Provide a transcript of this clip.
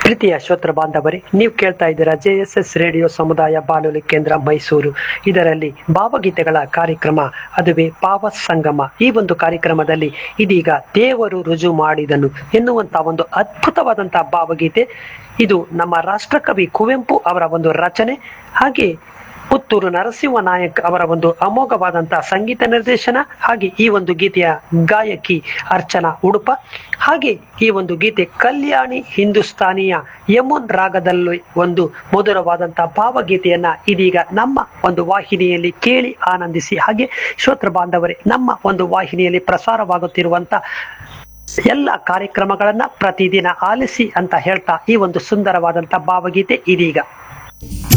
ಪ್ರೀತಿಯ ಶ್ರೋತೃ ಬಾಂಧವರೇ ನೀವು ಕೇಳ್ತಾ ಇದ್ದೀರಾ ಜೆ ಎಸ್ ಎಸ್ ರೇಡಿಯೋ ಸಮುದಾಯ ಬಾನುಲಿ ಕೇಂದ್ರ ಮೈಸೂರು ಇದರಲ್ಲಿ ಭಾವಗೀತೆಗಳ ಕಾರ್ಯಕ್ರಮ ಅದುವೇ ಭಾವ ಸಂಗಮ ಈ ಒಂದು ಕಾರ್ಯಕ್ರಮದಲ್ಲಿ ಇದೀಗ ದೇವರು ರುಜು ಮಾಡಿದನು ಎನ್ನುವಂತ ಒಂದು ಅದ್ಭುತವಾದಂತಹ ಭಾವಗೀತೆ ಇದು ನಮ್ಮ ರಾಷ್ಟ್ರಕವಿ ಕುವೆಂಪು ಅವರ ಒಂದು ರಚನೆ ಹಾಗೆ ಪುತ್ತೂರು ನರಸಿಂಹ ನಾಯಕ್ ಅವರ ಒಂದು ಅಮೋಘವಾದಂತಹ ಸಂಗೀತ ನಿರ್ದೇಶನ ಹಾಗೆ ಈ ಒಂದು ಗೀತೆಯ ಗಾಯಕಿ ಅರ್ಚನಾ ಉಡುಪ ಹಾಗೆ ಈ ಒಂದು ಗೀತೆ ಕಲ್ಯಾಣಿ ಹಿಂದೂಸ್ತಾನಿಯ ಯಮುನ್ ರಾಗದಲ್ಲಿ ಒಂದು ಮಧುರವಾದಂತಹ ಭಾವಗೀತೆಯನ್ನ ಇದೀಗ ನಮ್ಮ ಒಂದು ವಾಹಿನಿಯಲ್ಲಿ ಕೇಳಿ ಆನಂದಿಸಿ ಹಾಗೆ ಶ್ರೋತೃ ಬಾಂಧವರೇ ನಮ್ಮ ಒಂದು ವಾಹಿನಿಯಲ್ಲಿ ಪ್ರಸಾರವಾಗುತ್ತಿರುವಂತ ಎಲ್ಲ ಕಾರ್ಯಕ್ರಮಗಳನ್ನ ಪ್ರತಿದಿನ ಆಲಿಸಿ ಅಂತ ಹೇಳ್ತಾ ಈ ಒಂದು ಸುಂದರವಾದಂತ ಭಾವಗೀತೆ ಇದೀಗ